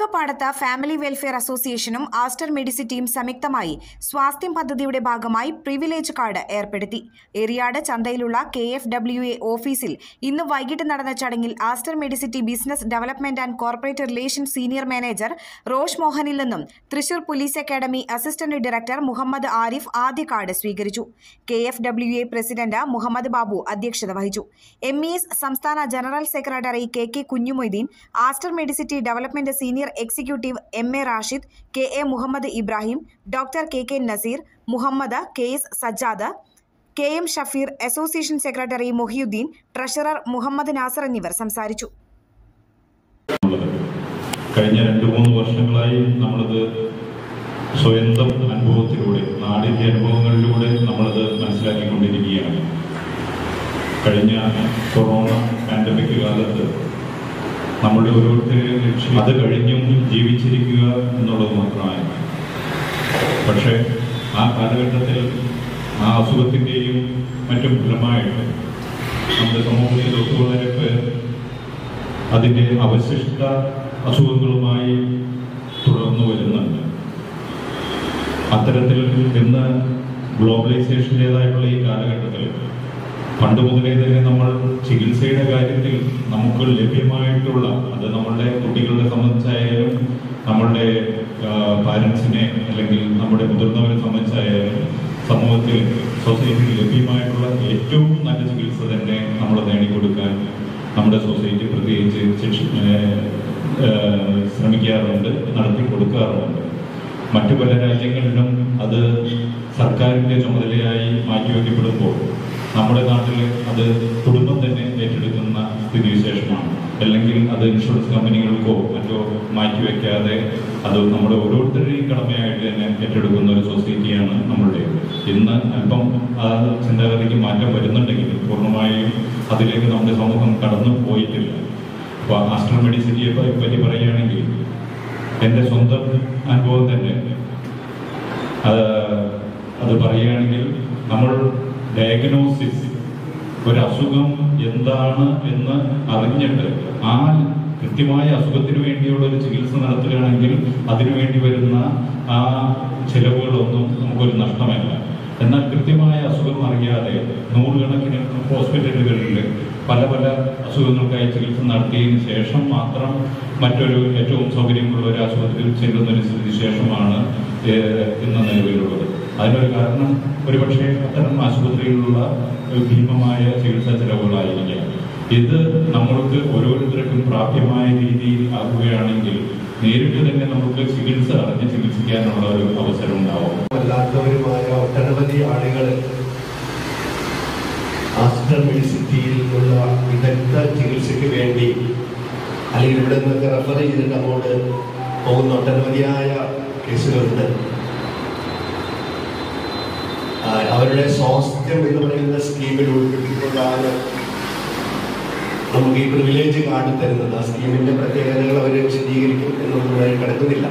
കറുകപ്പാടത്ത് family welfare അസോസിയേഷനും Aster മെഡിസിറ്റിയും സംയുക്തമായി സ്വാസ്ഥ്യം പദ്ധതിയുടെ ഭാഗമായി പ്രിവിലേജ് കാർഡ് ഏർപ്പെടുത്തി എറിയാട് ചന്തയിലുള്ള കെ എഫ് ഡബ്ല്യു എ ഓഫീസിൽ ഇന്ന് വൈകിട്ട് നടന്ന ചടങ്ങിൽ Aster Medicity business development and corporate relation senior manager Rosh മോഹനിൽ നിന്നും Thrissur police academy assistant director Muhammad Arif ആദ്യ കാർഡ് സ്വീകരിച്ചു K F W A president Muhammad Babu അധ്യക്ഷത വഹിച്ചു എം ഇ എസ് സംസ്ഥാന general secretary K K Kunhumoideen Aster Medicity development senior executive M A Rashid K A Muhammad Ibrahim doctor K K Naseer Muhammad K S Sajjad K M Shafeer association secretary Mohiyuddin treasurer Muhammad Nasar എന്നിവർ സംസാരിച്ചു ഉള്ളത്. കഴിഞ്ഞ രണ്ട് മൂന്ന് വർഷങ്ങളായി നമ്മളത് സ്വന്തം അനുഭവത്തിലൂടെ നാടിൻ്റെ അനുഭവങ്ങളിലൂടെ നമ്മളത് മനസ്സിലാക്കിക്കൊണ്ടിരിക്കുകയാണ് കഴിഞ്ഞ കൊറോണ പാൻഡമിക് കാലത്ത് നമ്മുടെ ഓരോരുത്തരുടെയും ലക്ഷ്യം അത് കഴിഞ്ഞും ജീവിച്ചിരിക്കുക എന്നുള്ളത് മാത്രമായിരുന്നു പക്ഷേ ആ കാലഘട്ടത്തിൽ ആ അസുഖത്തിൻ്റെയും മറ്റും ഫലമായിട്ട് നമ്മുടെ സമൂഹത്തിൽ ഒട്ടുവളരെ പേർ അതിൻ്റെ അവശിഷ്ട അസുഖങ്ങളുമായി തുടർന്നു വരുന്നുണ്ട് അത്തരത്തിൽ ഇന്ന് ഗ്ലോബലൈസേഷൻ്റെതായിട്ടുള്ള ഈ കാലഘട്ടത്തിൽ പണ്ട് മുതലേ തന്നെ നമ്മൾ ചികിത്സയുടെ കാര്യത്തിൽ നമുക്ക് ലഭ്യമായിട്ടുള്ള അത് നമ്മളുടെ കുട്ടികളെ സംബന്ധിച്ചായാലും നമ്മളുടെ പാരൻസിനെ അല്ലെങ്കിൽ നമ്മുടെ മുതിർന്നവരെ സംബന്ധിച്ചായാലും സമൂഹത്തിൽ സൊസൈറ്റിയിൽ ലഭ്യമായിട്ടുള്ള ഏറ്റവും നല്ല ചികിത്സ തന്നെ നമ്മൾ നേടിക്കൊടുക്കാൻ നമ്മുടെ സൊസൈറ്റി പ്രത്യേകിച്ച് ശിക്ഷ- ഏഹ് ഏഹ് ശ്രമിക്കാറുണ്ട് നടത്തി കൊടുക്കാറുമുണ്ട് മറ്റു പല രാജ്യങ്ങളിലും അത് സർക്കാരിൻ്റെ ചുമതലയായി മാറ്റിവെക്കപ്പെടുമ്പോൾ നമ്മുടെ നാട്ടിൽ അത് കുടുംബം തന്നെ ഏറ്റെടുക്കുന്ന സ്ഥിതിവിശേഷമാണ് അല്ലെങ്കിൽ അത് ഇൻഷുറൻസ് കമ്പനികൾക്കോ മറ്റോ മാറ്റിവെക്കാതെ അത് നമ്മുടെ ഓരോരുത്തരുടെയും കടമയായിട്ട് തന്നെ ഏറ്റെടുക്കുന്ന ഒരു സൊസൈറ്റിയാണ് നമ്മളുടെ ഇന്ന് അല്പം ആ ചിന്താഗതിക്ക് മാറ്റം വരുന്നുണ്ടെങ്കിൽ പൂർണ്ണമായും അതിലേക്ക് നമ്മുടെ സമൂഹം കടന്നു പോയിട്ടില്ല അപ്പോൾ ആസ്ട്രൽ മെഡിസിറ്റിയെ പ- പറ്റി പറയുകയാണെങ്കിൽ എൻ്റെ സ്വന്തം അനുഭവം തന്നെ അത് അത് പറയുകയാണെങ്കിൽ നമ്മൾ ഡയഗ്നോസിസ് ഒരു അസുഖം എന്താണ് എന്ന് അറിഞ്ഞിട്ട് ആ കൃത്യമായ അസുഖത്തിന് വേണ്ടിയുള്ള ഒരു ചികിത്സ നടത്തുകയാണെങ്കിൽ അതിനു വേണ്ടി വരുന്ന ആ ചിലവുകളൊന്നും നമുക്കൊരു നഷ്ടമല്ല എന്നാൽ കൃത്യമായ അസുഖം അറിയാതെ നൂറുകണക്കിന് ഹോസ്പിറ്റലുകളിൽ പല പല അസുഖങ്ങൾക്കായി ചികിത്സ നടത്തിയതിനു ശേഷം മാത്രം മറ്റൊരു ഏറ്റവും സൗകര്യമുള്ള ഒരു ആശുപത്രിയിൽ ചെല്ലുന്ന ഒരു സ്ഥിതി ശേഷമാണ് ഏഹ്, ഇന്ന് നിലവിലുള്ളത് അതിനൊരു കാരണം ഒരുപക്ഷെ അത്തരം ആശുപത്രികളിലുള്ള ഒരു ഭീമമായ ചികിത്സാ ചെലവുകളായിരിക്കാം ഇത് നമ്മൾക്ക് ഓരോരുത്തർക്കും പ്രാപ്യമായ രീതിയിൽ ആകുകയാണെങ്കിൽ നേരിട്ട് തന്നെ നമുക്ക് ചികിത്സ അറിഞ്ഞ് ചികിത്സിക്കാനുള്ള ഒരു അവസരം ഉണ്ടാവും അല്ലാത്തവരുമായ ഒട്ടനവധി ആളുകൾ ആസ്റ്റർ മെഡിസിറ്റിയിൽ നിന്നുള്ള വിദഗ്ധ ചികിത്സയ്ക്ക് വേണ്ടി അല്ലെങ്കിൽ ഇവിടെ നിന്നൊക്കെ റെഫർ ചെയ്തിട്ട് അങ്ങോട്ട് പോകുന്ന ഒട്ടനവധിയായ കേസുകളുണ്ട് ആ, അവരുടെ സ്വാസ്ഥ്യം എന്ന് പറയുന്ന സ്കീമിൽ ഉൾപ്പെടുത്തിക്കൊണ്ടാണ് നമുക്ക് ഈ പ്രിവിലേജ് കാർഡ് തരുന്നത് ആ സ്കീമിന്റെ പ്രത്യേകതകൾ അവർ വിശദീകരിക്കും എന്നൊന്നും ഞാൻ കിടക്കുന്നില്ല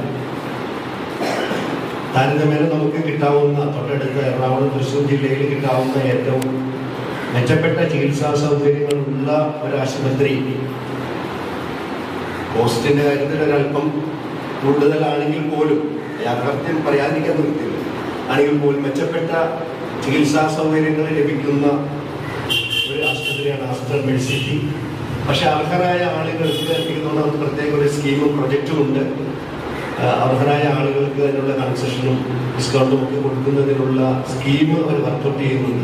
താരതമ്യേന നമുക്ക് കിട്ടാവുന്ന തൊട്ടടുത്ത എറണാകുളം തൃശ്ശൂർ ജില്ലയിൽ കിട്ടാവുന്ന ഏറ്റവും മെച്ചപ്പെട്ട ചികിത്സാ സൗകര്യങ്ങളുള്ള ഒരു ആശുപത്രി കോസ്റ്റിന്റെ കാര്യത്തിൽ ഒരല്പം കൂടുതലാണെങ്കിൽ പോലും യാഥാർത്ഥ്യം പറയാതിരിക്കാൻ നിർത്തില്ല ആണെങ്കിൽ പോലും മെച്ചപ്പെട്ട ചികിത്സാ സൗകര്യങ്ങൾ ലഭിക്കുന്ന ഒരു ആശുപത്രിയാണ് ആസ്റ്റർ മെഡിസിറ്റി പക്ഷെ അർഹരായ ആളുകൾക്ക് എനിക്ക് തോന്നുന്നു അവർക്ക് പ്രത്യേക ഒരു സ്കീമും പ്രൊജക്റ്റും ഉണ്ട് ആ, അർഹരായ ആളുകൾക്ക് അതിനുള്ള കൺസെഷനും ഡിസ്കൗണ്ടും ഒക്കെ കൊടുക്കുന്നതിനുള്ള സ്കീം അവർ വർക്കൗട്ട് ചെയ്യുന്നുണ്ട്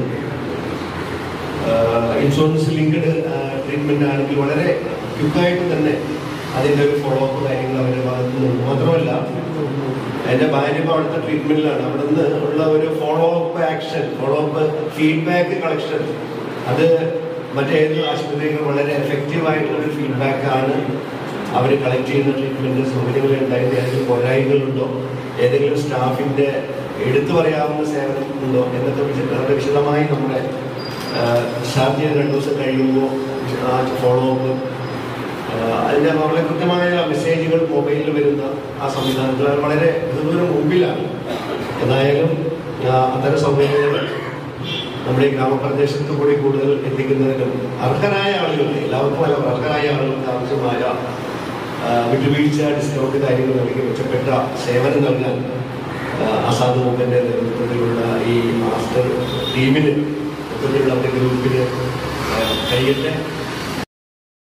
ഇൻഷുറൻസ് ലിങ്ക്ഡ് ട്രീറ്റ്മെന്റ് ആണെങ്കിൽ വളരെ ക്വിക്കായിട്ട് തന്നെ അതിൻ്റെ ഒരു ഫോളോ അപ്പ് കാര്യങ്ങൾ അവരുടെ ഭാഗത്തു നിന്നുണ്ട് മാത്രമല്ല എൻ്റെ ഭാര്യ ഇപ്പോൾ അവിടുത്തെ ട്രീറ്റ്മെന്റിലാണ് അവിടെ നിന്ന് ഉള്ള ഒരു follow up action follow up feedback collection അത് മറ്റേത് ആശുപത്രികൾ വളരെ എഫക്റ്റീവ് ആയിട്ടുള്ള ഒരു ഫീഡ്ബാക്ക് ആണ് അവർ കളക്ട് ചെയ്യുന്ന ട്രീറ്റ്മെന്റ് സൗകര്യങ്ങൾ ഉണ്ടായത് ഏതെങ്കിലും പോരായ്മകളുണ്ടോ ഏതെങ്കിലും സ്റ്റാഫിന്റെ എടുത്തു പറയാവുന്ന സേവനം ഉണ്ടോ എന്നൊക്കെ വിശ- വളരെ വിശദമായി നമ്മുടെ സ്റ്റാർട്ട് ചെയ്ത് രണ്ടു ദിവസം കഴിയുമ്പോൾ ആ ഫോളോ അപ്പ് അതിൻ്റെ വളരെ കൃത്യമായ മെസ്സേജുകൾ മൊബൈലിൽ വരുന്ന ആ സംവിധാനത്തിൽ അത് വളരെ ദൂരം മുമ്പിലാണ് എന്തായാലും ആ, അത്തരം സൗകര്യങ്ങൾ നമ്മുടെ ഈ ഗ്രാമപ്രദേശത്ത് കൂടി കൂടുതൽ എത്തിക്കുന്നതിനും അർഹരായ ആളുകൾക്ക് എല്ലാവർക്കും അല്ല അർഹരായ ആളുകൾക്ക് ആവശ്യമായ ആ, ആ, വിട്ടുവീഴ്ച ഡിസ്കൗണ്ട് കാര്യങ്ങൾ നൽകി മെച്ചപ്പെട്ട സേവനം നൽകാൻ ആ, ആസാദ് മൂപ്പൻ്റെ നേതൃത്വത്തിലുള്ള ഈ മാസ്റ്റർ ടീമിന് മൊത്തത്തിലുള്ള അവരുടെ ഗ്രൂപ്പിന് ആ, കഴിയട്ടെ